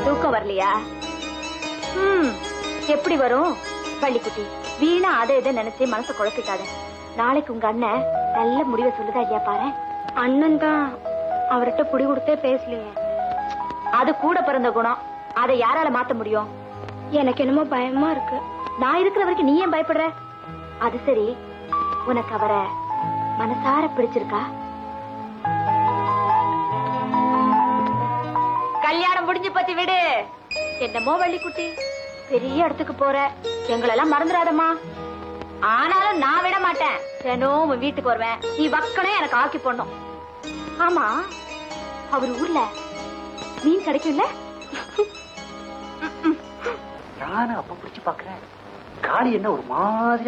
தூக்கம் வரலையா ம் எப்படி வரும் பள்ளிக்குட்டி வீணா அதை இதை நினைச்சு மனசை குழப்பிக்காத நாளைக்கு உங்க அண்ணன் நல்ல முடிவை சொல்லுதா இல்லையா பாரு அண்ணன் தான் அவர்கிட்ட புடி கொடுத்தே பேசலையே அது கூட பிறந்த குணம் அதை யாரால மாத்த முடியும் எனக்கு என்னமோ பயமா இருக்கு நான் இருக்கிற வரைக்கும் நீ ஏன் பயப்படுற அது சரி உனக்கு அவரை மனசார பிடிச்சிருக்கா கல்யாணம் முடிஞ்சு பத்தி விடு என்னமோ வள்ளிக்குட்டி பெரிய இடத்துக்கு போற எங்களெல்லாம் மறந்துடாதம்மா ஆனாலும் நான் விட மாட்டேன் தினம் உன் வீட்டுக்கு வருவேன் நீ வக்கனே எனக்கு ஆக்கி போடணும் ஆமா அவர் ஊர்ல மீன் கிடைக்கும்ல நானும் அப்ப பிடிச்சு பாக்குறேன் காளி என்ன ஒரு மாதிரி